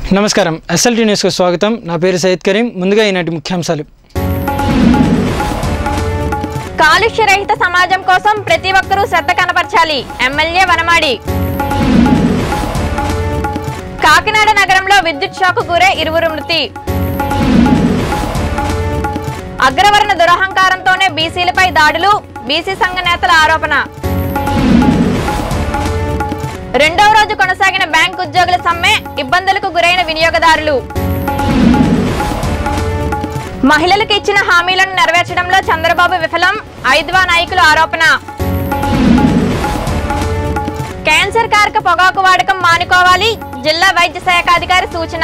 నమస్కారం ఎస్ఎల్టీ న్యూస్కు స్వాగతం నా పేరు సయ్యద్ కరీం ముందుగా ఈనాటి ముఖ్యాంశాలు కాలుష్య రహిత సమాజం కోసం ప్రతి ఒక్కరూ శ్రద్ధ కనపరచాలి ఎమ్మెల్యే వనమాడి కాకినాడ నగరంలో విద్యుత్ షాకు గురే ఇరువురు మృతి అగ్రవర్ణ దురహంకారంతోనే బీసీలపై దాడులు బీసీ సంఘ నేతల ఆరోపణ రెండవ రోజు కొనసాగిన బ్యాంక్ ఉద్యోగుల సమ్మె ఇబ్బందులకు గురైన వినియోగదారులు మహిళలకు ఇచ్చిన హామీలను నెరవేర్చడంలో చంద్రబాబు విఫలం ఐద్వా నాయకుల ఆరోపణ క్యాన్సర్ కారక పొగాకు వాడకం మానుకోవాలి జిల్లా వైద్య శాఖ అధికారి సూచన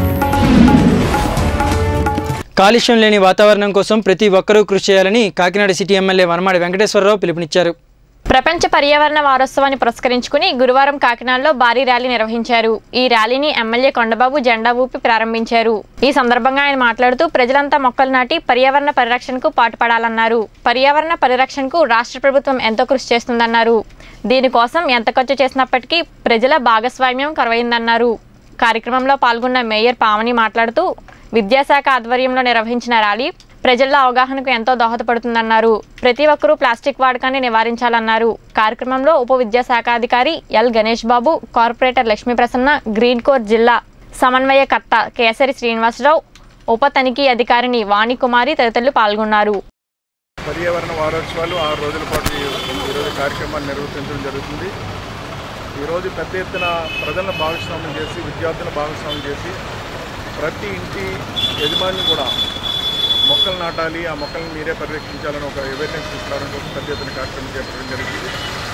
కాలుష్యం లేని వాతావరణం కోసం ప్రతి ఒక్కరూ కృషి చేయాలని కాకినాడ సిటీ ఎమ్మెల్యే వనమాడి వెంకటేశ్వరరావు పిలుపునిచ్చారు ప్రపంచ పర్యావరణ వారోత్సవాన్ని పురస్కరించుకుని గురువారం కాకినాడలో భారీ ర్యాలీ నిర్వహించారు ఈ ర్యాలీని ఎమ్మెల్యే కొండబాబు జెండా ఊపి ప్రారంభించారు ఈ సందర్భంగా ఆయన మాట్లాడుతూ ప్రజలంతా మొక్కలు నాటి పర్యావరణ పరిరక్షణకు పాటుపడాలన్నారు పర్యావరణ పరిరక్షణకు రాష్ట్ర ప్రభుత్వం ఎంతో కృషి చేస్తుందన్నారు దీనికోసం ఎంత ఖర్చు చేసినప్పటికీ ప్రజల భాగస్వామ్యం కరువైందన్నారు కార్యక్రమంలో పాల్గొన్న మేయర్ పావని మాట్లాడుతూ విద్యాశాఖ ఆధ్వర్యంలో నిర్వహించిన ర్యాలీ ప్రజల్లో అవగాహనకు ఎంతో దోహదపడుతుందన్నారు ప్రతి ఒక్కరూ ప్లాస్టిక్ వాడకాన్ని నివారించాలన్నారు కార్యక్రమంలో ఉప విద్యాశాఖాధికారి L Ganesh Babu corporator Lakshmi Prasanna green core జిల్లా సమన్వయకర్త కేసరి శ్రీనివాసరావు ఉప తనిఖీ అధికారిని వాణికుమారి తదితరులు పాల్గొన్నారు పర్యావరణ వారోత్సవాలు ఆరు రోజుల పాటు ఈ- ఈరోజు కార్యక్రమాన్ని నిర్వర్తించడం జరుగుతుంది ఈరోజు పెద్ద ఎత్తున ప్రజలను భాగస్వామ్యం చేసి విద్యార్థులను భాగస్వామ్యం చేసి ప్రతి ఇంటి యజమాని కూడా మొక్కలు నాటాలి ఆ మొక్కలను మీరే పరిరక్షించాలని ఒక అవేర్నెస్ తీసుకురావడం కోసం పెద్ద ఎత్తున కార్యక్రమం చేపట్టడం జరిగింది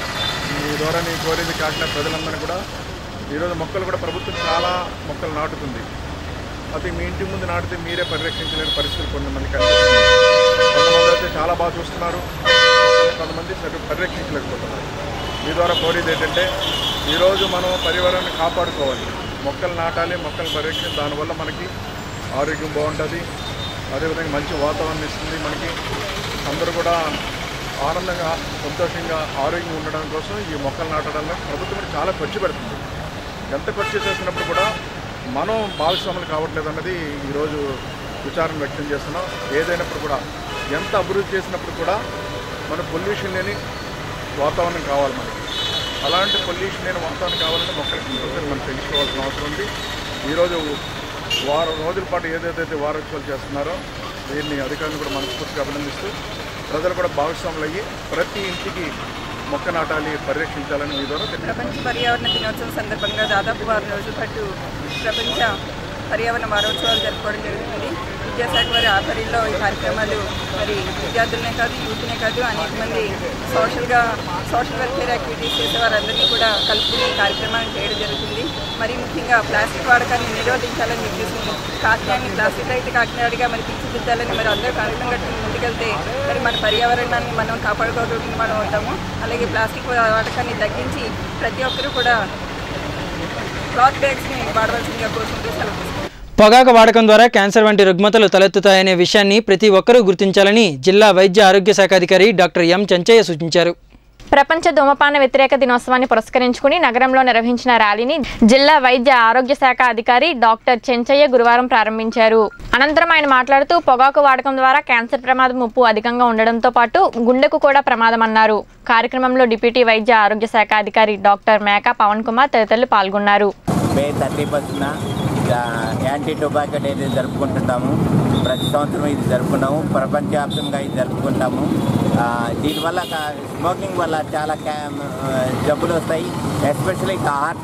ఈ ద్వారా నేను కోరేది కాకినాడ ప్రజలందరినీ కూడా ఈరోజు మొక్కలు కూడా ప్రభుత్వం చాలా మొక్కలు నాటుతుంది అది మీ ఇంటి ముందు నాటితే మీరే పరిరక్షించలేని పరిస్థితులు కొంతమంది కనిపిస్తున్నాయి కొంతమంది అయితే చాలా బాగా చూస్తున్నారు కొంతమంది సరి పరిరక్షించలేకపోతున్నారు మీ ద్వారా కోరేది ఏంటంటే ఈరోజు మనం పర్యావరణాన్ని కాపాడుకోవాలి మొక్కలు నాటాలి మొక్కలు పరిరక్షించి దానివల్ల మనకి ఆరోగ్యం బాగుంటుంది అదేవిధంగా మంచి వాతావరణం ఇస్తుంది మనకి అందరూ కూడా ఆనందంగా సంతోషంగా ఆరోగ్యంగా ఉండడం కోసం ఈ మొక్కలు నాటడంలో ప్రభుత్వం చాలా ఖర్చు పెడుతుంది ఎంత ఖర్చు చేసినప్పుడు కూడా మనం భాగస్వాములు కావట్లేదు అన్నది ఈరోజు విచారణ వ్యక్తం చేస్తున్నాం ఏదైనప్పుడు కూడా ఎంత అభివృద్ధి చేసినప్పుడు కూడా మన పొల్యూషన్ లేని వాతావరణం కావాలి మనకి అలాంటి పొల్యూషన్ లేని వాతావరణం కావాలంటే మొక్కలు కంపల్సరీ మనం పెంచుకోవాల్సిన అవసరం ఉంది ఈరోజు వారం రోజుల పాటు ఏదైతే వారోత్సవాలు చేస్తున్నారో దీన్ని అధికారులను కూడా మనస్ఫూర్తిగా అభినందిస్తూ ప్రజలు కూడా భాగస్వాములు అయ్యి ప్రతి ఇంటికి మొక్క నాటాలి పరిరక్షించాలని మీ ద్వారా తెలియజేస్తున్నాను. ప్రపంచ పర్యావరణ దినోత్సవం సందర్భంగా దాదాపు వారం రోజుల పాటు ప్రపంచ పర్యావరణ వారోత్సవాలు జరుపుకోవడం జరుగుతుంది విద్యాశాఖ వారి ఆధ్వర్యంలో ఈ కార్యక్రమాలు మరి విద్యార్థులనే కాదు యూత్నే కాదు అనేక మంది సోషల్గా సోషల్ వెల్ఫేర్ యాక్టివిటీస్ చేసే వారందరినీ కూడా కలుపుకుని ఈ కార్యక్రమాన్ని చేయడం జరుగుతుంది మరి ముఖ్యంగా ప్లాస్టిక్ వాడకాన్ని నిరోధించాలని చెప్పేసి కాకినాడని ప్లాస్టిక్ రహిత కాకినాడగా మరి తీర్చిదిద్దాలని మరి అందరూ కారణం కట్టుకుని ముందుకెళ్తే మరి మన పర్యావరణాన్ని మనం కాపాడుకోగలిగిన మనం అవుతాము అలాగే ప్లాస్టిక్ వాడకాన్ని తగ్గించి ప్రతి ఒక్కరూ కూడా క్లాత్ బ్యాగ్స్ని వాడవలసిందిగా కోరుకుంటూ సెలవు తీసుకుంటాం. పొగాకు వాడకం ద్వారా క్యాన్సర్ వంటి రుగ్మతలు తలెత్తుతాయనే విషయాన్ని ప్రతి ఒక్కరూ గుర్తించాలని జిల్లా వైద్య ఆరోగ్య శాఖ అధికారి డాక్టర్ ఎం చెంచయ్య సూచించారు ప్రపంచ ధూమపాన వ్యతిరేక దినోత్సవాన్ని పురస్కరించుకుని నగరంలో నిర్వహించిన ర్యాలీని జిల్లా వైద్య ఆరోగ్య శాఖ అధికారి డాక్టర్ చెంచయ్య గురువారం ప్రారంభించారు అనంతరం ఆయన మాట్లాడుతూ పొగాకు వాడకం ద్వారా క్యాన్సర్ ప్రమాదం ముప్పు అధికంగా ఉండడంతో పాటు గుండెకు కూడా ప్రమాదమన్నారు కార్యక్రమంలో డిప్యూటీ వైద్య ఆరోగ్య శాఖ అధికారి డాక్టర్ మేకా పవన్ కుమార్ తదితరులు పాల్గొన్నారు మే థర్టీ ఫస్ట్న యాంటీ టొబాకో డే జరుపుకుంటున్నాము ప్రతి సంవత్సరం ఇది జరుపుకున్నాము ప్రపంచవ్యాప్తంగా ఇది జరుపుకుంటాము ఆ, దీనివల్ల కా- స్మోకింగ్ వల్ల చాలా క్యా ఆ, జబ్బులు వస్తాయి ఎస్పెషల్లీ హార్ట్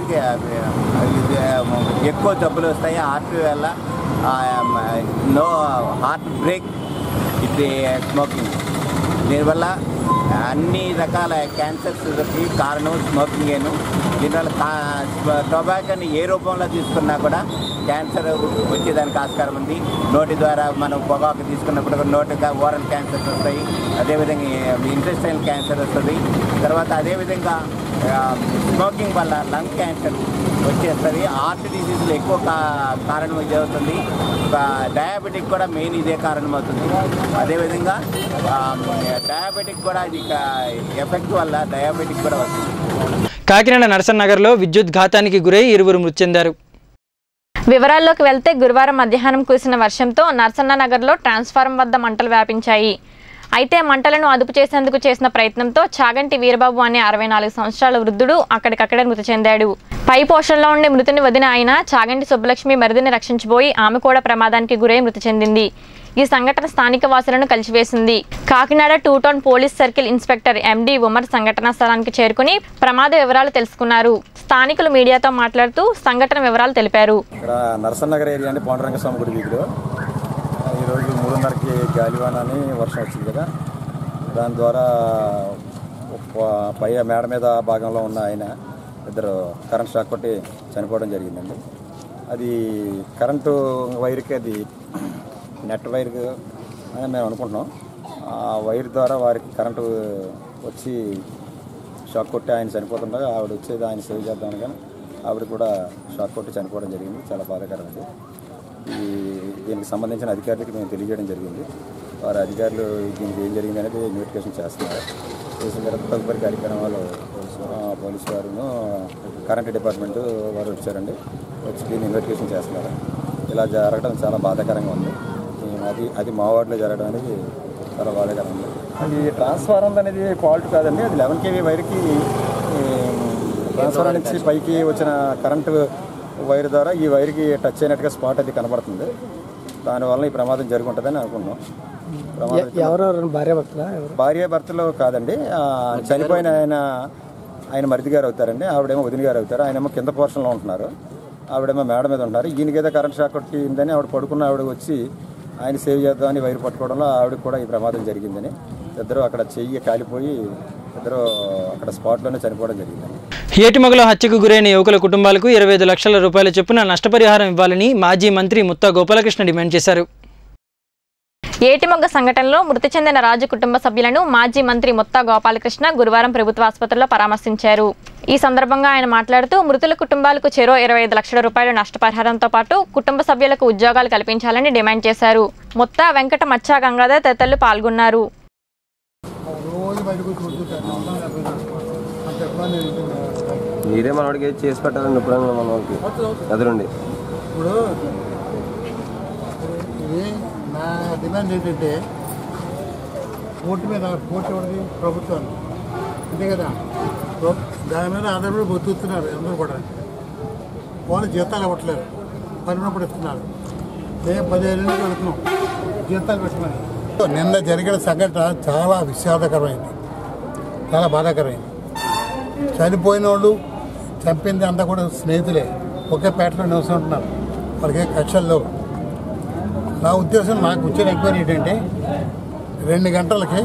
ఎక్కువ జబ్బులు వస్తాయి హార్ట్ వల్ల నో హార్ట్ బ్రేక్ ఇది స్మోకింగ్ దీనివల్ల అన్ని రకాల క్యాన్సర్స్కి కారణం స్మోకింగేను దీనివల్ల కా- టొబాకోని ఏ రూపంలో తీసుకున్నా కూడా క్యాన్సర్ వచ్చేదానికి ఆస్కారం ఉంది నోటి ద్వారా మనం పొగాకు తీసుకున్నప్పుడు కూడా నోటి ఓరల్ క్యాన్సర్స్ వస్తాయి అదేవిధంగా ఇంటెస్టైన్ క్యాన్సర్ వస్తుంది తర్వాత అదేవిధంగా ఆ, స్మోకింగ్ వల్ల లంగ్ క్యాన్సర్ వచ్చేస్తుంది హార్ట్ డిసీజులు ఎక్కువ కా- కారణం ఇది అవుతుంది డయాబెటిక్ కూడా మెయిన్ ఇదే కారణం అవుతుంది అదేవిధంగా ఆ, డయాబెటిక్ కూడా ఇది ఎఫెక్ట్ వల్ల డయాబెటిక్ కూడా వస్తుంది కాకినాడ నరసన్ నగర్లో విద్యుత్ ఘాతానికి గురై ఇరువురు మృతి చెందారు వివరాల్లోకి వెళ్తే గురువారం మధ్యాహ్నం కురిసిన వర్షంతో నర్సన్న నగర్లో ట్రాన్స్ఫారం వద్ద మంటలు వ్యాపించాయి అయితే మంటలను అదుపు చేసేందుకు చేసిన ప్రయత్నంతో చాగంటి వీరబాబు అనే అరవై నాలుగు సంవత్సరాల వృద్ధుడు అక్కడికక్కడే మృతి చెందాడు పై పోషణలో ఉండే మృతిని వదిన ఆయన చాగంటి సుబ్బలక్ష్మి మరిదిని రక్షించబోయి ఆమె కూడా ప్రమాదానికి గురై మృతి చెందింది ఈ సంఘటన స్థానిక వాసులను కలిసివేసింది Kakinada two town police circle inspector MD Umar సంఘటనా స్థలానికి చేరుకుని ప్రమాద వివరాలు తెలుసుకున్నారు స్థానికులు మీడియాతో మాట్లాడుతూ సంఘటన వివరాలు తెలిపారు ఇక్కడ నరసన్నగర్ ఏరియా అండి పాండురంగ స్వామి గుడి వీధిలో ఈరోజు మూడున్నరకి గాలివాన అని వర్షం వచ్చింది కదా దాని ద్వారా ఒక పై మేడ మీద భాగంలో ఉన్న ఆయన ఇద్దరు కరెంట్ షాక్ కొట్టి చనిపోవడం జరిగిందండి అది కరెంటు వైర్కి అది నెట్ వైర్ అని మేము అనుకుంటున్నాం ఆ వైర్ ద్వారా వారికి కరెంటు వచ్చి షాక్ కొట్టి ఆయన చనిపోతుండగా ఆవిడ వచ్చేది ఆయన సేవ్ చేద్దామని కానీ ఆవిడ కూడా షాక్ కొట్టి చనిపోవడం జరిగింది చాలా బాధాకరం అది ఈ దీనికి సంబంధించిన అధికారులకి మేము తెలియజేయడం జరిగింది వారి అధికారులు దీనికి ఏం జరిగింది అనేది ఇన్వెస్టిగేషన్ చేస్తున్నారు చేసిన తర్వాత తదుపరి కార్యక్రమాలు ఆ, పోలీసు వారును కరెంట్ డిపార్ట్మెంట్ వారు వచ్చారండి వచ్చి దీన్ని ఇన్వెస్టిగేషన్ చేస్తున్నారు ఇలా జరగడం చాలా బాధాకరంగా ఉంది ఈ- అది అది మా వార్డులో జరగడం అనేది చాలా బాధాకరంగా ఉంది అది ట్రాన్స్ఫారం అనేది ఫాల్ట్ కాదండి అది లెవెన్ కేవీ వైర్కి ట్రాన్స్ఫారం నుంచి పైకి వచ్చిన కరెంటు వైర్ ద్వారా ఈ వైర్కి టచ్ అయినట్టుగా స్పాట్ అది కనబడుతుంది దానివల్ల ఈ ప్రమాదం జరిగి ఉంటుందని అనుకుంటున్నాం ప్రమాదం ఎవరెవరు భార్య భర్తలా ఎవరు భార్య భర్తలు కాదండి ఆ, చనిపోయిన ఆయన ఆయన మరిది గారు అవుతారండి ఆవిడేమో వదిన గారు అవుతారు ఆయనేమో కింద పోర్షన్లో ఉంటున్నారు ఆవిడేమో మేడ మీద ఉంటున్నారు ఈయనకి ఏదో కరెంట్ షాక్ కొట్టిందని ఆవిడ పడుకున్న ఆవిడ వచ్చి ఆయన సేవ్ చేద్దామని వైర్ పట్టుకోవడంలో ఆవిడకి కూడా ఈ ప్రమాదం జరిగిందని ఇద్దరు అక్కడ చెయ్యి కాలిపోయి ఇద్దరు అక్కడ స్పాట్లోనే చనిపోవడం జరిగిందండి ఏటిమగల హత్యకు గురైన యువకుల కుటుంబాలకు ఇరవై ఐదు లక్షల రూపాయల చొప్పున నష్టపరిహారం ఇవ్వాలని మాజీ మంత్రి ముత్తా గోపాలకృష్ణ డిమాండ్ చేశారు ఏటిమొగ్గ సంఘటనలో మృతి చెందిన రాజు కుటుంబ సభ్యులను మాజీ మంత్రి మొత్తా గోపాలకృష్ణ గురువారం ప్రభుత్వ ఆసుపత్రిలో పరామర్శించారు ఈ సందర్భంగా ఆయన మాట్లాడుతూ మృతుల కుటుంబాలకు చెరో ఇరవై ఐదు లక్షల రూపాయల నష్టపరిహారంతో పాటు కుటుంబ సభ్యులకు ఉద్యోగాలు కల్పించాలని డిమాండ్ చేశారు మొత్తా వెంకట మచ్చా గంగాధర్ తదితరులు పాల్గొన్నారు రోజు బయటకు కూర్చుంటారు అంత ఇబ్బంది అవుతుంది. మీరే మనవాడికి ఏది చేసి పెట్టాలండి ఎప్పుడైనా మనవాడికి ఎదురండి ఇప్పుడు ఇది నా డిమాండ్ ఏంటంటే కోర్టు మీద కోర్టు ఎవరిది ప్రభుత్వం అంతే కదా ప్ర- దాని మీద ఆధారపడి బతుకుతున్నారు అందరూ కూడా వాళ్ళు జీతాలు ఇవ్వట్లేదు పనినప్పుడు ఇస్తున్నారు మేము పదిహేను నుంచి వెళుతున్నాం జీతాలు పెట్టుకొని నిన్న జరిగిన సంఘటన చాలా విషాదకరమైంది చాలా బాధాకరమైంది చనిపోయిన వాళ్ళు చంపింది అంతా కూడా స్నేహితులే ఒకే పేటలో నివసిస్తున్నారు వాళ్ళకి ఏ కక్షలు లేవు నా ఉద్దేశం నాకు వచ్చిన ఎంక్వైరీ ఏంటంటే రెండు గంటలకి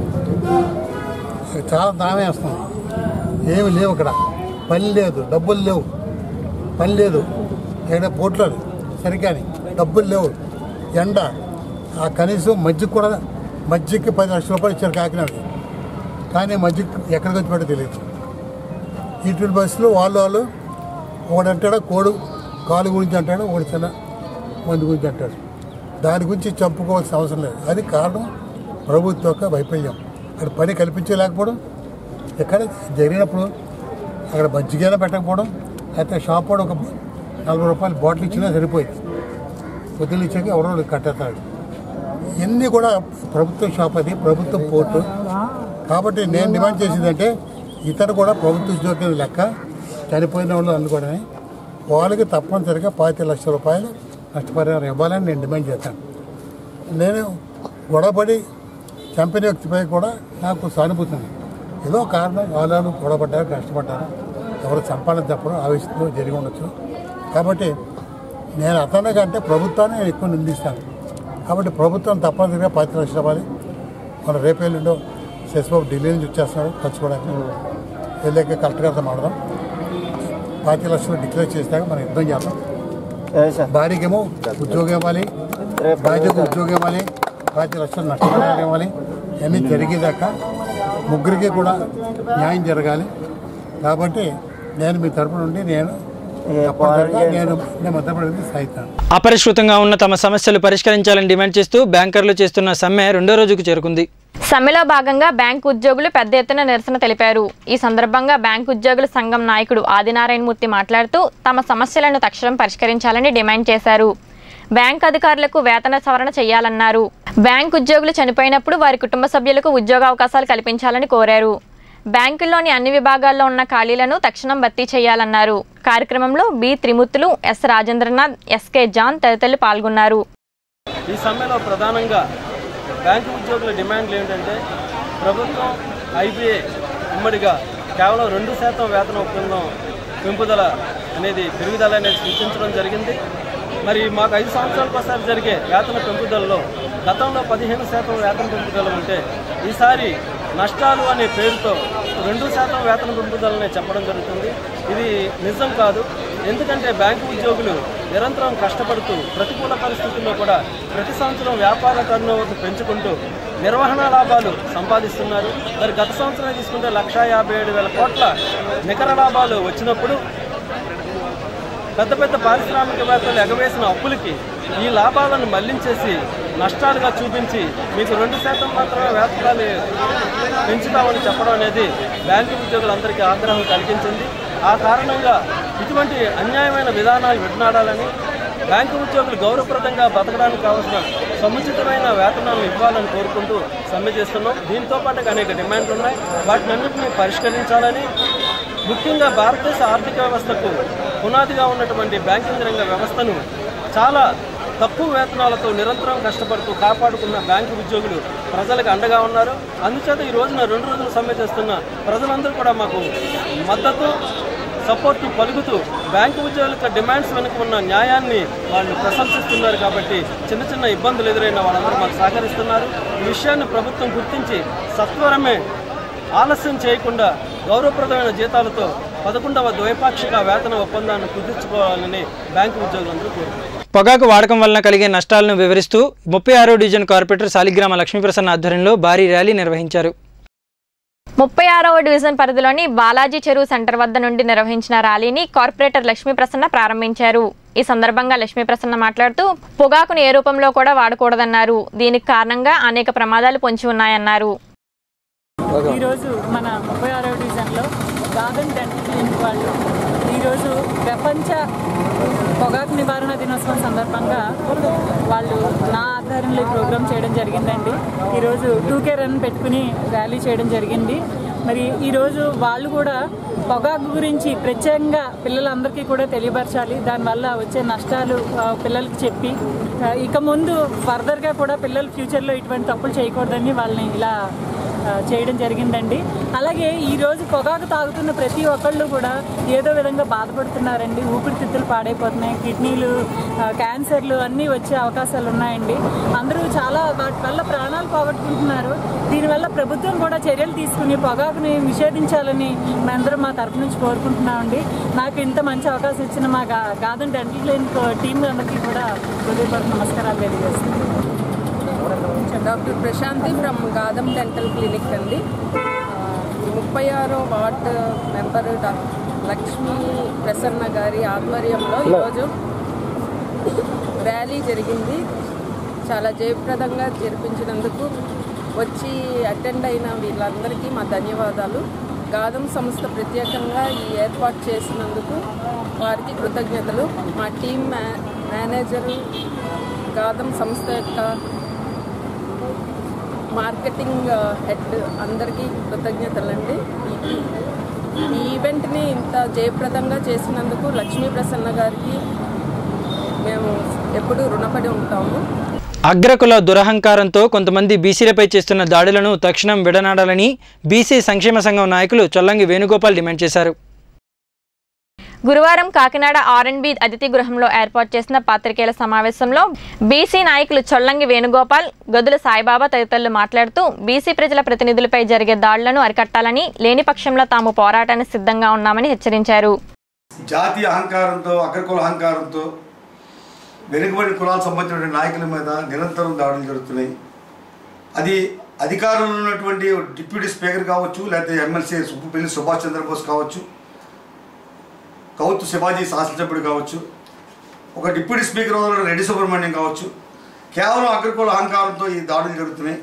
చాలా దామే వస్తుంది ఏమి లేవు ఇక్కడ పని లేదు డబ్బులు లేవు పని లేదు ఏడా పోట్లేదు సరికాని డబ్బులు లేవు ఎండ ఆ కనీసం మజ్జిగ కూడా మజ్జిగకి పది లక్షల రూపాయలు ఇచ్చారు కాకినాడకి కానీ మజ్జిగ ఎక్కడికి వచ్చి పెట్టో తెలియదు ఇటువంటి బస్సులో వాళ్ళు వాళ్ళు ఒకడు అంటాడు కోడు కాలు గురించి అంటాడు ఒకటి చిన్న మందు గురించి అంటాడు దాని గురించి చంపుకోవాల్సిన అవసరం లేదు అది కారణం ప్రభుత్వ యొక్క వైఫల్యం అక్కడ పని కల్పించలేకపోవడం ఎక్కడ జరిగినప్పుడు అక్కడ మజ్జిగైనా పెట్టకపోవడం అయితే షాప్ వాడు ఒక నలభై రూపాయలు బాటిల్ ఇచ్చినా సరిపోయింది పొద్దున్న ఇచ్చాక ఎవరో కట్టేస్తాడు ఇవన్నీ కూడా ప్రభుత్వ షాప్ అది ప్రభుత్వ పోర్టు కాబట్టి నేను డిమాండ్ చేసేదంటే ఇతను కూడా ప్రభుత్వ ఉద్యోగం లెక్క చనిపోయిన వాళ్ళు అందుకోవడమే వాళ్ళకి తప్పనిసరిగా పాతి లక్షల రూపాయలు నష్టపరిహారం ఇవ్వాలని నేను డిమాండ్ చేస్తాను నేను గొడవపడి చంపిన వ్యక్తిపై కూడా నాకు సానుభూతి ఉంది ఏదో కారణం వాళ్ళు గొడవపడ్డారు కష్టపడ్డారు ఎవరు చంపాలని తప్పడం ఆవేశంతో జరిగి ఉండొచ్చు కాబట్టి నేను అతనే కంటే ప్రభుత్వాన్ని నేను ఎక్కువ నిందిస్తాను కాబట్టి ప్రభుత్వం తప్పనిసరిగా పాతి లక్షలు ఇవ్వాలి మన రేపు ఎల్లుండో శశిబాబు ఢిల్లీ నుంచి వచ్చేస్తున్నాడు ఖర్చుకోవడానికి వెళ్ళాక కలెక్టర్ గారితో మాడదాం పాతి లక్షలు డిక్లేర్ చేసినాక మనం యుద్ధం చేద్దాం భార్యకేమో ఉద్యోగం ఇవ్వాలి భార్యకు ఉద్యోగం ఇవ్వాలి పాతి లక్షలు నష్టపరిహారం ఇవ్వాలి ఇవన్నీ జరిగేదాకా ముగ్గురికి కూడా న్యాయం జరగాలి కాబట్టి నేను మీ తరపు నుండి నేను తప్పనిసరిగా నేను నేను మధ్యప్రదేశ్ సాగుతాను అపరిష్కృతంగా ఉన్న తమ సమస్యలు పరిష్కరించాలని డిమాండ్ చేస్తూ బ్యాంకర్లు చేస్తున్న సమ్మె రెండో రోజుకు చేరుకుంది సమ్మెలో భాగంగా బ్యాంకు ఉద్యోగులు పెద్ద ఎత్తున నిరసన తెలిపారు ఈ సందర్భంగా బ్యాంకు ఉద్యోగుల సంఘం నాయకుడు ఆదినారాయణమూర్తి మాట్లాడుతూ తమ సమస్యలను తక్షణం పరిష్కరించాలని డిమాండ్ చేశారు బ్యాంక్ అధికారులకు వేతన సవరణ చేయాలన్నారు బ్యాంక్ ఉద్యోగులు చనిపోయినప్పుడు వారి కుటుంబ సభ్యులకు ఉద్యోగ అవకాశాలు కల్పించాలని కోరారు బ్యాంకుల్లోని అన్ని విభాగాల్లో ఉన్న ఖాళీలను తక్షణం భర్తీ చేయాలన్నారు కార్యక్రమంలో B Trimurthulu S Rajendranath SK John తదితరులు పాల్గొన్నారు ఈ సమ్మెలో ప్రధానంగా బ్యాంకు ఉద్యోగుల డిమాండ్లు ఏంటంటే ప్రభుత్వం ఐబీఏ ఉమ్మడిగా కేవలం రెండు శాతం వేతన ఒప్పందం పెంపుదల అనేది పెరుగుదల అనేది సూచించడం జరిగింది మరి మాకు ఐదు సంవత్సరాలకు ఒకసారి జరిగే వేతన పెంపుదలలో గతంలో పదిహేను శాతం వేతన పెంపుదల ఉంటే ఈసారి నష్టాలు అనే పేరుతో రెండు శాతం వేతన పెంపుదలని చెప్పడం జరుగుతుంది ఇది నిజం కాదు ఎందుకంటే బ్యాంకు ఉద్యోగులు నిరంతరం కష్టపడుతూ ప్రతికూల పరిస్థితుల్లో కూడా ప్రతి సంవత్సరం వ్యాపార టర్నోవర్ను పెంచుకుంటూ నిర్వహణ లాభాలు సంపాదిస్తున్నారు మరి గత సంవత్సరం తీసుకుంటే లక్షా యాభై ఏడు వేల కోట్ల నికర లాభాలు వచ్చినప్పుడు పెద్ద పెద్ద పారిశ్రామికవేత్తలు ఎగవేసిన అప్పులకి ఈ లాభాలను మళ్లించేసి నష్టాలుగా చూపించి మీకు రెండు శాతం మాత్రమే వేతనాలు పెంచుతామని చెప్పడం అనేది బ్యాంకు ఉద్యోగులందరికీ ఆగ్రహం కలిగించింది ఆ కారణంగా ఇటువంటి అన్యాయమైన విధానాలు విడనాడాలని బ్యాంకు ఉద్యోగులు గౌరవప్రదంగా బతకడానికి కావాల్సిన సముచితమైన వేతనాలను ఇవ్వాలని కోరుకుంటూ సమ్మె చేస్తున్నాం దీంతో పాటు అనేక డిమాండ్లు ఉన్నాయి వాటినన్నింటినీ పరిష్కరించాలని ముఖ్యంగా భారతదేశ ఆర్థిక వ్యవస్థకు పునాదిగా ఉన్నటువంటి బ్యాంకింగ్ రంగ వ్యవస్థను చాలా తక్కువ వేతనాలతో నిరంతరం కష్టపడుతూ కాపాడుకున్న బ్యాంకు ఉద్యోగులు ప్రజలకు అండగా ఉన్నారు అందుచేత ఈ రోజున రెండు రోజులు సమ్మె చేస్తున్న ప్రజలందరూ కూడా మాకు మద్దతు సపోర్టు పలుకుతూ బ్యాంకు ఉద్యోగుల డిమాండ్స్ వెనుక ఉన్న న్యాయాన్ని వాళ్ళు ప్రశంసిస్తున్నారు కాబట్టి చిన్న చిన్న ఇబ్బందులు ఎదురైన వాళ్ళందరూ మాకు సహకరిస్తున్నారు ఈ విషయాన్ని ప్రభుత్వం గుర్తించి సత్వరమే ఆలస్యం చేయకుండా గౌరవప్రదమైన జీతాలతో పదకొండవ ద్వైపాక్షిక వేతన ఒప్పందాన్ని కుదుర్చుకోవాలని బ్యాంకు ఉద్యోగులందరూ కోరుతున్నారు పొగాకు వాడకం వలన కలిగే నష్టాలను వివరిస్తూ ముప్పై ఆరో డివిజన్ కార్పొరేటర్ సాలిగ్రామ లక్ష్మీప్రసన్న ఆధ్వర్యంలో భారీ ర్యాలీ నిర్వహించారు ముప్పై ఆరవ డివిజన్ పరిధిలోని బాలాజీ చెరువు సెంటర్ వద్ద నుండి నిర్వహించిన ర్యాలీని కార్పొరేటర్ లక్ష్మీ ప్రసన్న ప్రారంభించారు ఈ సందర్భంగా లక్ష్మీ ప్రసన్న మాట్లాడుతూ పొగాకును ఏ రూపంలో కూడా వాడకూడదన్నారు దీనికి కారణంగా అనేక ప్రమాదాలు పొంచి ఉన్నాయన్నారు ఈరోజు మన ముప్పై ఆరవ డివిజన్లో గార్డెన్ డెంటల్ క్లినిక్ వాళ్ళు ఈరోజు ప్రపంచ పొగాకు నివారణ దినోత్సవం సందర్భంగా వాళ్ళు నా ఆధ్వర్యంలో ఈ ప్రోగ్రామ్ చేయడం జరిగిందండి ఈరోజు టూ కే రన్ పెట్టుకుని ర్యాలీ చేయడం జరిగింది మరి ఈరోజు వాళ్ళు కూడా పొగాకు గురించి ప్రత్యేకంగా పిల్లలందరికీ కూడా తెలియపరచాలి దానివల్ల వచ్చే నష్టాలు ఆ, పిల్లలకి చెప్పి ఆ, ఇక ముందు ఫర్దర్గా కూడా పిల్లలు ఫ్యూచర్లో ఇటువంటి తప్పులు చేయకూడదని వాళ్ళని ఇలా ఆ, చేయడం జరిగిందండి అలాగే ఈ రోజు పొగాకు తాగుతున్న ప్రతి ఒక్కళ్ళు కూడా ఏదో విధంగా బాధపడుతున్నారండి ఊపిరితిత్తులు పాడైపోతున్నాయి కిడ్నీలు ఆ, క్యాన్సర్లు అన్నీ వచ్చే అవకాశాలు ఉన్నాయండి అందరూ చాలా వాటి వల్ల ప్రాణాలు పోగొట్టుకుంటున్నారు దీనివల్ల ప్రభుత్వం కూడా చర్యలు తీసుకుని పొగాకుని నిషేధించాలని మేమందరం మా తరపు నుంచి కోరుకుంటున్నామండి నాకు ఇంత మంచి అవకాశం ఇచ్చిన మా గా గాదన్ డెంటల్ క్లినిక్ టీం అందరికీ కూడా హృదయపూర్వక నమస్కారాలు తెలియజేస్తున్నాను doctor Prashanti from Gadam dental clinic అండి ముప్పై ఆరో ward member doctor Lakshmi Prasanna గారి ఆధ్వర్యంలో ఈరోజు ర్యాలీ జరిగింది చాలా జయప్రదంగా జరిపించినందుకు వచ్చి అటెండ్ అయిన వీళ్ళందరికీ మా ధన్యవాదాలు గాదం సంస్థ ప్రత్యేకంగా ఈ ఏర్పాటు చేసినందుకు వారికి కృతజ్ఞతలు మా టీం మా మేనేజరు గాదం సంస్థ యొక్క మార్కెటింగ్ హెడ్ అందరికీ కృతజ్ఞతలండి ఈ ఈవెంట్ని ఇంత జయప్రదంగా చేసినందుకు లక్ష్మీ ప్రసన్న గారికి మేము ఎప్పుడూ రుణపడి ఉంటాము అగ్రకుల దురహంకారంతో కొంతమంది బీసీలపై చేస్తున్న దాడులను తక్షణం విడనాడాలని బీసీ సంక్షేమ సంఘం నాయకులు చొల్లంగి వేణుగోపాల్ డిమాండ్ చేశారు గురువారం కాకినాడ ఆర్ఎన్బి అతిథి గృహంలో ఏర్పాటు చేసిన పాత్రికేయుల సమావేశంలో బీసీ నాయకులు చొల్లంగి వేణుగోపాల్ గదుల సాయిబాబా తదితరులు మాట్లాడుతూ బీసీ ప్రజల ప్రతినిధులపై జరిగే దాడులను అరికట్టాలని లేని పక్షంలో తాము పోరాటానికి సిద్ధంగా ఉన్నామని హెచ్చరించారు జాతీయ అహంకారంతో అగ్రకుల అహంకారంతో వెనుకబడి కులాలకు సంబంధించిన నాయకుల మీద నిరంతరం దాడులు జరుగుతున్నాయి అది అధికారంలో ఉన్నటువంటి డిప్యూటీ స్పీకర్ కావచ్చు లేకపోతే ఎమ్మెల్సీ సుబ్బుపల్లి సుభాష్ చంద్రబోస్ కావచ్చు కౌతు శివాజీ శాసనసభ్యుడు కావచ్చు ఒక డిప్యూటీ స్పీకర్ హోదాలో రెడ్డి సుబ్రహ్మణ్యం కావచ్చు కేవలం అగ్రకుల అహంకారంతో ఈ దాడులు జరుగుతున్నాయి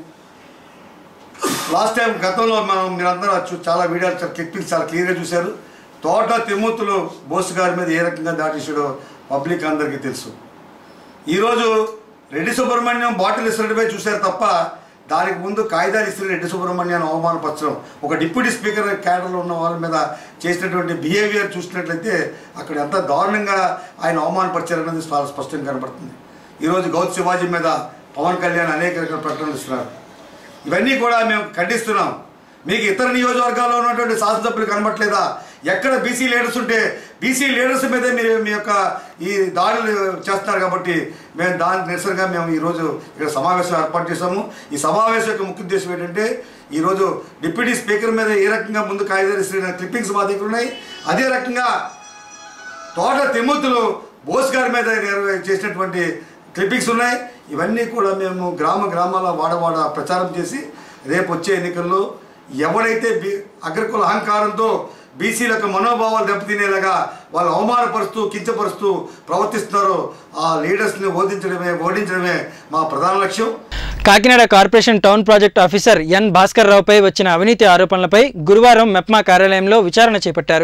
లాస్ట్ టైం గతంలో మనం మీరందరూ చూ- చాలా వీడియోలు చాలా క్లిప్పింగ్స్ చాలా క్లియర్గా చూశారు తోట తిమ్మూతులు బోస్ గారి మీద ఏ రకంగా దాడి చేసాడో పబ్లిక్ అందరికీ తెలుసు ఈరోజు రెడ్డి సుబ్రహ్మణ్యం బాటిల్ ఇసిరడమే చూశారు తప్ప దానికి ముందు కాగితాలు ఇసిరి రెడ్డి సుబ్రహ్మణ్యాన్ని అవమానపరచడం ఒక డిప్యూటీ స్పీకర్ క్యాడర్లో ఉన్న వాళ్ళ మీద చేసినటువంటి బిహేవియర్ చూసినట్లయితే అక్కడ ఎంత దారుణంగా ఆయన అవమానపరిచారనేది చాలా స్పష్టంగా కనబడుతుంది ఈరోజు గౌత్ శివాజీ మీద పవన్ కళ్యాణ్ అనేక రకాల ప్రకటనలు ఇస్తున్నారు ఇవన్నీ కూడా మేము ఖండిస్తున్నాం మీకు ఇతర నియోజకవర్గాల్లో ఉన్నటువంటి శాసనసభ్యులు కనబట్లేదా ఎక్కడ బీసీ లీడర్స్ ఉంటే బీసీ లీడర్స్ మీదే మీరు మీ యొక్క ఈ దాడులు చేస్తున్నారు కాబట్టి మేము దాని నిరసనగా మేము ఈరోజు ఇక్కడ సమావేశం ఏర్పాటు చేశాము ఈ సమావేశం యొక్క ముఖ్య ఉద్దేశం ఏంటంటే ఈరోజు డిప్యూటీ స్పీకర్ మీద ఏ రకంగా ముందు కాగితాలు క్లిప్పింగ్స్ మా దగ్గర ఉన్నాయి అదే రకంగా తోట తిమ్మతులు బోస్ గారి మీద నిర్వ- చేసినటువంటి క్లిప్పింగ్స్ ఉన్నాయి ఇవన్నీ కూడా మేము గ్రామ గ్రామాల వాడవాడ ప్రచారం చేసి రేపు వచ్చే ఎన్నికల్లో ఎవరైతే బీ అగ్రకుల అహంకారంతో బీసీల యొక్క మనోభావాలు దెబ్బతినేలాగా వాళ్ళు అవమానపరుస్తూ కించపరుస్తూ ప్రవర్తిస్తున్నారో ఆ లీడర్స్ని ఓడించడమే ఓడించడమే మా ప్రధాన లక్ష్యం Kakinada corporation town project officer N Bhaskar రావుపై వచ్చిన అవినీతి ఆరోపణలపై గురువారం మెప్మా కార్యాలయంలో విచారణ చేపట్టారు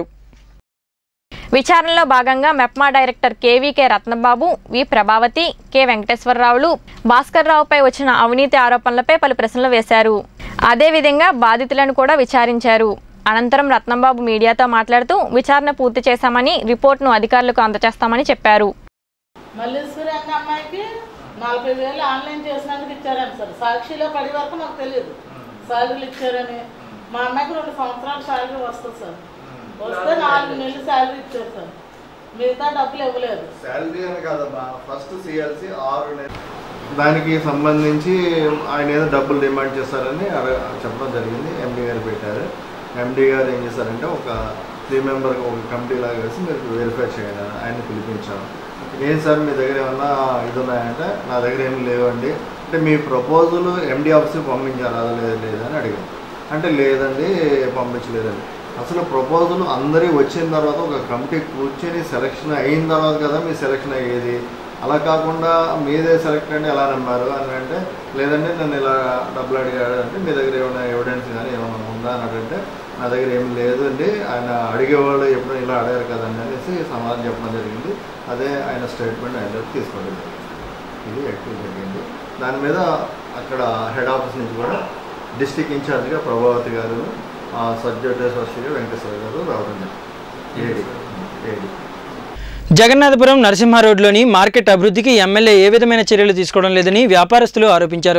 విచారణలో భాగంగా MEPMA director KVK Ratnababu V Prabhavati K వెంకటేశ్వరరావులు భాస్కర్ రావుపై వచ్చిన అవినీతి ఆరోపణలపై పలు ప్రశ్నలు వేశారు అదేవిధంగా బాధితులను కూడా విచారించారు అనంతరం రత్నంబాబు మీడియాతో మాట్లాడుతూ విచారణ పూర్తి చేశామని రిపోర్ట్ను అధికారులకు అందజేస్తామని చెప్పారు మల్లేశ్వరి అన్న అమ్మాయికి నలభై వేలు ఆన్లైన్ చేసినందుకు ఇచ్చారని సార్ సాక్షిలో పడి వరకు మాకు తెలియదు శాలరీలు ఇచ్చారని మా అమ్మాయికి రెండు సంవత్సరాల శాలరీ వస్తుంది సార్ వస్తే నాలుగు నెలలు శాలరీ ఇచ్చారు సార్ మిగతా డబ్బులు ఇవ్వలేదు శాలరీ అని కాదమ్మా ఫస్ట్ సిఎల్సి ఆరు నెలలు దానికి సంబంధించి ఆయన ఏదో డబ్బులు డిమాండ్ చేస్తారని అడగ చెప్పడం జరిగింది ఎండి గారు పెట్టారు ఎండి గారు ఏం చేశారంటే ఒక త్రీ మెంబర్ ఒక కమిటీ లాగా వేసి మీరు వెరిఫై చేయాలి ఆయన పిలిపించాము ఏం సార్ మీ దగ్గర ఏమన్నా ఇది ఉన్నాయంటే నా దగ్గర ఏమి లేవండి అంటే మీ ప్రపోజల్ ఎండి ఆఫీస్కి పంపించారా అది లేదు లేదని అడిగాను అంటే లేదండి పంపించలేదండి అసలు ప్రపోజల్ అందరి వచ్చిన తర్వాత ఒక కమిటీ కూర్చొని సెలక్షన్ అయిన తర్వాత కదా మీ సెలక్షన్ అయ్యేది అలా కాకుండా మీదే సెలెక్ట్ అండి ఎలా నమ్మారు అని అంటే లేదండి నన్ను ఇలా డబ్బులు అడిగాడు అంటే మీ దగ్గర ఏమైనా ఎవిడెన్స్ కానీ ఏమైనా ఉందా అని అంటే నా దగ్గర ఏం లేదండి ఆయన అడిగేవాళ్ళు ఎప్పుడు ఇలా అడిగారు కదండి అనేసి సమాధానం చెప్పడం జరిగింది అదే ఆయన స్టేట్మెంట్ ఆయన దగ్గర తీసుకోవడం జరిగింది ఇది యాక్టివ్ జరిగింది దాని మీద అక్కడ హెడ్ ఆఫీస్ నుంచి కూడా డిస్టిక్ ఇన్ఛార్జ్గా ప్రభావతి గారు సబ్జెక్ట్ అసోసియేట్ వెంకటేశ్వర గారు రావడం జరిగింది ఏడి ఏడి జగన్నాథపురం నరసింహ రోడ్లోని మార్కెట్ అభివృద్ధికి ఎమ్మెల్యే ఏ విధమైన చర్యలు తీసుకోవడం లేదని వ్యాపారస్తులు ఆరోపించారు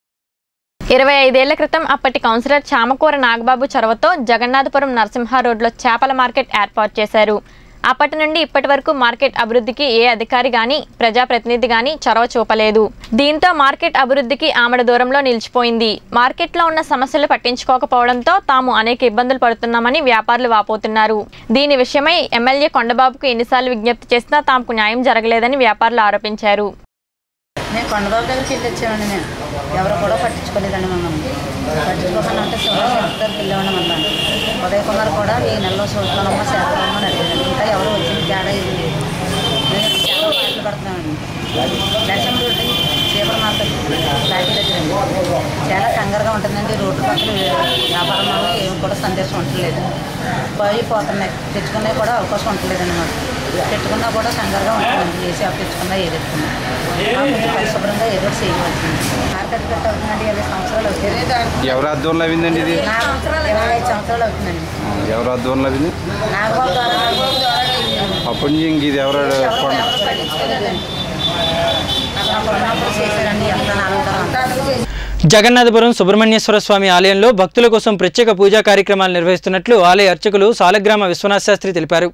ఇరవై ఐదేళ్ల క్రితం అప్పటి కౌన్సిలర్ చామకూర నాగబాబు చొరవతో జగన్నాథపురం నరసింహ రోడ్లో చేపల మార్కెట్ ఏర్పాటు చేశారు అప్పటి నుండి ఇప్పటి వరకు మార్కెట్ అభివృద్ధికి ఏ అధికారి గాని ప్రజాప్రతినిధి గాని చొరవ చూపలేదు దీంతో మార్కెట్ అభివృద్ధికి ఆమడ దూరంలో నిలిచిపోయింది మార్కెట్లో ఉన్న సమస్యలు పట్టించుకోకపోవడంతో తాము అనేక ఇబ్బందులు పడుతున్నామని వ్యాపారులు వాపోతున్నారు దీని విషయమై ఎమ్మెల్యే కొండబాబుకు ఎన్నిసార్లు విజ్ఞప్తి చేసినా తమకు న్యాయం జరగలేదని వ్యాపారులు ఆరోపించారు మేము కొండబాబు దగ్గరికి వెళ్ళి వచ్చామండి మేము ఎవరు కూడా పట్టించుకోలేదండి మమ్మల్ని పట్టించుకోకుండా అంటే శివరాజు దగ్గరికి వెళ్ళామండి మళ్ళీ ఉదయ కుమార్ కూడా ఈ నెలలో చూసుకోనమ్మా చేస్తామమ్మా అని అడిగాడు ఇంకా ఎవరు వచ్చింది తేడా ఇది లేదు. మేము చాలా పాటలు పడుతున్నామండి లక్ష్యం రోడ్డు చేపల మార్కెట్ ఫ్లాటీ దగ్గర అండి. చాలా కంగారుగా ఉంటుందండి రోడ్డు పక్కన వ్యాపారం వల్ల ఏమి కూడా సందేశం ఉండలేదు పోయి పోతున్నాయి తెచ్చుకునే కూడా అవకాశం ఉండలేదండి మాకు పెట్టుకున్నా కూడా కంగారుగా ఉంటుందండి ఏసీ ఆఫ్ తెచ్చుకున్నా ఏది తెచ్చుకున్నా మాకు పరిశుభ్రంగా ఏదో ఒకటి చేయవలసింది మార్కెట్ కట్ అవుతుందండి ఇరవై సంవత్సరాలు అవుతుంది ఎవరి ఆధ్వర్యంలో అయిందండి ఇది ఇరవై ఐదు సంవత్సరాలు అవుతుందండి ఎవరి ఆధ్వర్యంలో అయింది నాగబాబు ద్వారా నాగబాబు ద్వారా అప్పటి నుంచి ఇంక ఇది ఎవరు కొండ ఎవరు పట్టించుకోలేదండి అప్పుడు ఉన్నప్పుడు చేశారండి ఎంత నాలుగు జగన్నాథపురం సుబ్రహ్మణ్యేశ్వర స్వామి ఆలయంలో భక్తుల కోసం ప్రత్యేక పూజా కార్యక్రమాలు నిర్వహిస్తున్నట్లు ఆలయ అర్చకులు సాలగ్రామ విశ్వనాథ్ శాస్త్రి తెలిపారు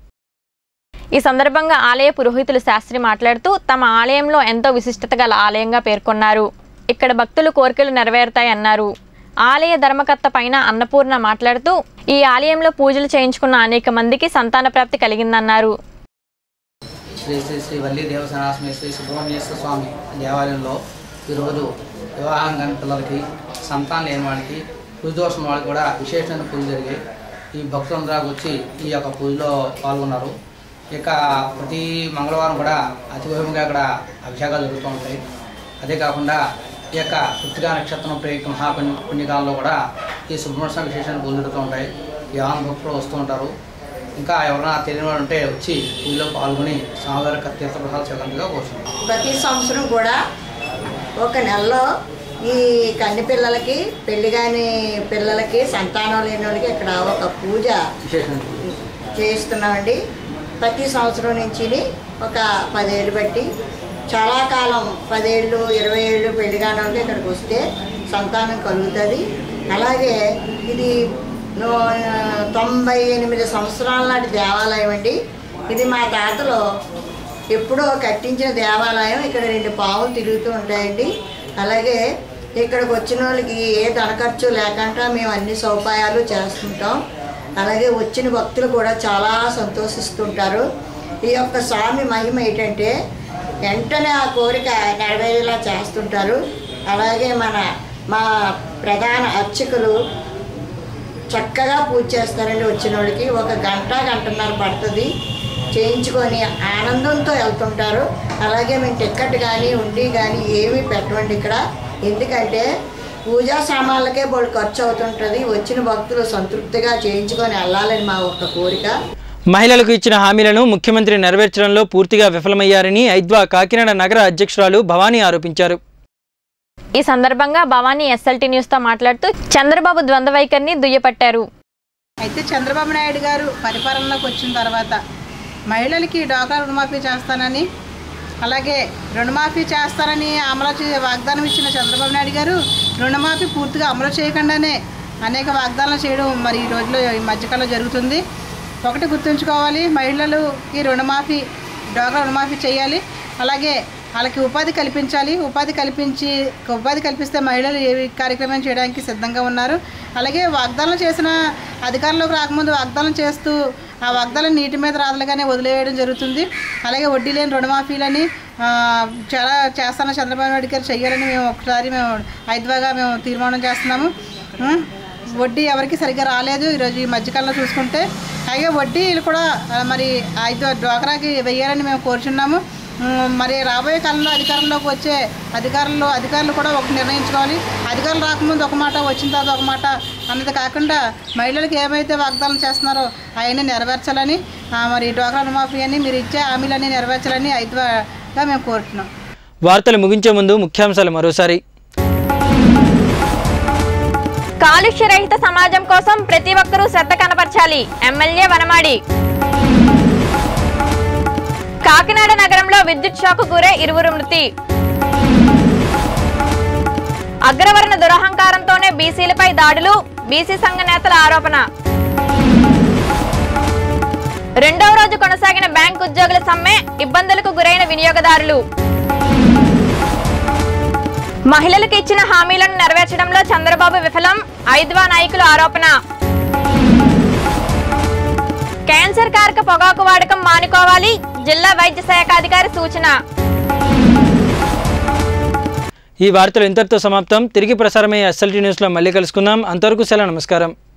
ఈ సందర్భంగా ఆలయ పురోహితులు శాస్త్రి మాట్లాడుతూ తమ ఆలయంలో ఎంతో విశిష్టత గల ఆలయంగా పేర్కొన్నారు ఇక్కడ భక్తులు కోరికలు నెరవేరుతాయన్నారు ఆలయ ధర్మకర్త పైన అన్నపూర్ణ మాట్లాడుతూ ఈ ఆలయంలో పూజలు చేయించుకున్న అనేక మందికి సంతాన ప్రాప్తి కలిగిందన్నారు శ్రీ శ్రీ శ్రీ వల్లి దేవసేనాశ్రమి శ్రీ సుబ్రహ్మణ్యేశ్వర స్వామి దేవాలయంలో ఈరోజు వివాహం కాని పిల్లలకి సంతానం లేని వాడికి కుదోషం వాళ్ళకి కూడా విశేషమైన పూజలు జరిగాయి ఈ భక్తులందరూ వచ్చి ఈ యొక్క పూజలో పాల్గొన్నారు ఇక ప్రతి మంగళవారం కూడా అతి వైభవంగా ఇక్కడ అభిషేకాలు జరుగుతూ ఉంటాయి అదే కాకుండా ఈ యొక్క కృతికా నక్షత్రం ప్రయుక్త మహాపుణ్య పుణ్యకాలంలో కూడా ఈ సుబ్రహ్మణ్య స్వామి విశేషాలు పూజలు జరుగుతూ ఉంటాయి యావన్ భక్తులు వస్తూ ఉంటారు ఇంకా ఎవరైనా తెలియని వారు ఉంటే వచ్చి పూజలో పాల్గొని స్వామివారి యొక్క తీర్థప్రసాదాలు స్వీకరించగా కోరుతున్నాం ప్రతి సంవత్సరం కూడా ఒక నెలలో ఈ కన్ని పిల్లలకి పెళ్లి కాని పిల్లలకి సంతానం లేని వాళ్ళకి ఇక్కడ ఒక పూజ విశేషం చేస్తున్నామండి ప్రతి సంవత్సరం నుంచి ఒక పదేళ్ళు బట్టి చాలా కాలం పదేళ్ళు ఇరవై ఏళ్ళు పెళ్లి కాని వాళ్ళకి ఇక్కడికి వస్తే సంతానం కలుగుతుంది అలాగే ఇది నూ- తొంభై ఎనిమిది సంవత్సరాల నాటి దేవాలయం అండి ఇది మా తాతలో ఎప్పుడో కట్టించిన దేవాలయం ఇక్కడ రెండు పాములు తిరుగుతూ ఉంటాయండి అలాగే ఇక్కడికి వచ్చిన వాళ్ళకి ఏ ధన ఖర్చు లేకుండా మేము అన్ని సౌపాయాలు చేస్తుంటాం అలాగే వచ్చిన భక్తులు కూడా చాలా సంతోషిస్తుంటారు ఈ యొక్క స్వామి మహిమ ఏంటంటే వెంటనే ఆ కోరిక నెరవేరేలా చేస్తుంటారు అలాగే మన మా ప్రధాన అర్చకులు చక్కగా పూజ చేస్తారండి వచ్చిన వాళ్ళకి ఒక గంట గంటన్నర పడుతుంది చేయించుకొని ఆనందంతో వెళ్తుంటారు అలాగే మేము టికెట్ కానీ ఉండి కానీ ఏమీ పెట్టమండి ఇక్కడ ఎందుకంటే పూజా సామాన్లకే బోళ్ళు ఖర్చు అవుతుంటుంది వచ్చిన భక్తులు సంతృప్తిగా చేయించుకొని వెళ్ళాలని మా ఒక కోరిక మహిళలకు ఇచ్చిన హామీలను ముఖ్యమంత్రి నెరవేర్చడంలో పూర్తిగా విఫలమయ్యారని ఐద్వా కాకినాడ నగర అధ్యక్షురాలు భవానీ ఆరోపించారు ఈ సందర్భంగా భవానీ ఎస్ఎల్టీ న్యూస్తో మాట్లాడుతూ చంద్రబాబు ద్వంద్వ వైఖరిని దుయ్యపట్టారు అయితే చంద్రబాబు నాయుడు గారు పరిపాలనలోకి వచ్చిన తర్వాత మహిళలకి డాక్రా రుణమాఫీ చేస్తానని అలాగే రుణమాఫీ చేస్తానని అమలు చే వాగ్దానం ఇచ్చిన చంద్రబాబు నాయుడు గారు రుణమాఫీ పూర్తిగా అమలు చేయకుండానే అనేక వాగ్దానాలు చేయడం మరి ఈ రోజులో ఈ మధ్యకాలంలో జరుగుతుంది ఒకటి గుర్తుంచుకోవాలి మహిళలకి రుణమాఫీ డాక్రా రుణమాఫీ చేయాలి అలాగే వాళ్ళకి ఉపాధి కల్పించాలి ఉపాధి కల్పించి ఉపాధి కల్పిస్తే మహిళలు ఏ కార్యక్రమం చేయడానికి సిద్ధంగా ఉన్నారు అలాగే వాగ్దానం చేసిన అధికారంలోకి రాకముందు వాగ్దానం చేస్తూ ఆ వాగ్దానం నీటి మీద రాదలుగానే వదిలేయడం జరుగుతుంది అలాగే వడ్డీ లేని రుణమాఫీలని ఆ, చాలా చేస్తాను చంద్రబాబు నాయుడు గారు చెయ్యాలని మేము ఒకసారి మేము ఐద్వాగా మేము తీర్మానం చేస్తున్నాము ఉం? వడ్డీ ఎవరికి సరిగ్గా రాలేదు ఈరోజు ఈ మధ్యకాలంలో చూసుకుంటే అలాగే వడ్డీలు కూడా ఆ, మరి ఐదు డ్వాక్రాకి వెయ్యాలని మేము కోరుచున్నాము ఉమ్, మరి రాబోయే కాలంలో అధికారంలోకి వచ్చే అధికారులు అధికారులు కూడా ఒకటి నిర్ణయించుకోవాలి అధికారులు రాకముందు ఒక మాట వచ్చిన తర్వాత ఒక మాట అన్నది కాకుండా మహిళలకు ఏమైతే వాగ్దానం చేస్తున్నారో అవన్నీ నెరవేర్చాలని ఆ, మరి డ్వాక్రా రుణమాఫీ అని మీరు ఇచ్చే హామీలన్నీ నెరవేర్చాలని ఐదుగా మేము కోరుతున్నాం వార్తలు ముగించే ముందు ముఖ్యాంశాలు మరోసారి కాలుష్య రహిత సమాజం కోసం ప్రతి ఒక్కరూ శ్రద్ధ కనపరచాలి ఎమ్మెల్యే వనమాడి కాకినాడ నగరంలో విద్యుత్ షాకు గురై ఇరువురు మృతి అగ్రవర్ణ దురహంకారంతోనే బీసీలపై దాడులు బీసీ సంఘ నేతల ఆరోపణ రెండవ రోజు కొనసాగిన బ్యాంక్ ఉద్యోగుల సమ్మె ఇబ్బందులకు గురైన వినియోగదారులు మహిళలకు ఇచ్చిన హామీలను నెరవేర్చడంలో చంద్రబాబు విఫలం ఐద్వా నాయకుల ఆరోపణ క్యాన్సర్ కారక పొగాకు వాడకం మానుకోవాలి జిల్లా వైద్య శాఖ అధికారి సూచన ఈ వార్తలు ఇంతటితో సమాప్తం తిరిగి ప్రసారమయ్యే ఎస్ఎల్టీ న్యూస్లో మళ్ళీ కలుసుకుందాం అంతవరకు సెలవు నమస్కారం